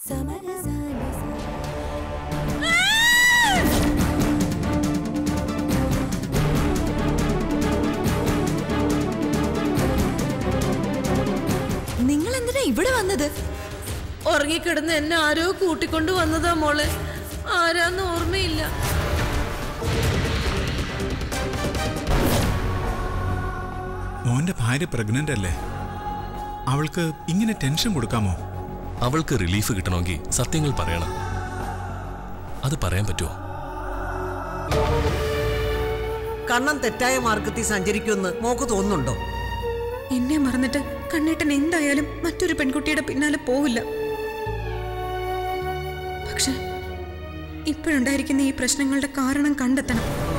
നിങ്ങൾ എന്തിനാ ഇവിടെ വന്നത് ഉറങ്ങിക്കിടന്ന് എന്നെ ആരോ കൂട്ടിക്കൊണ്ട് വന്നതാ മോളെ ആരാന്ന് ഓർമ്മയില്ല മോന്റെ ഭാര്യ പ്രഗ്നന്റ് അല്ലേ അവൾക്ക് ഇങ്ങനെ ടെൻഷൻ കൊടുക്കാമോ അവൾക്ക് റിലീഫ് കിട്ടണമെങ്കിൽ സത്യങ്ങൾ പറയണം അത് പറയാൻ പറ്റുമോ കണ്ണൻ തെറ്റായ മാർഗത്തിൽ സഞ്ചരിക്കുമെന്ന് മോക്ക് തോന്നുന്നുണ്ടോ എന്നെ മറന്നിട്ട് കണ്ണേട്ടൻ എന്തായാലും മറ്റൊരു പെൺകുട്ടിയുടെ പിന്നാലെ പോവില്ല പക്ഷെ ഇപ്പോഴുണ്ടായിരിക്കുന്ന ഈ പ്രശ്നങ്ങളുടെ കാരണം കണ്ടെത്തണം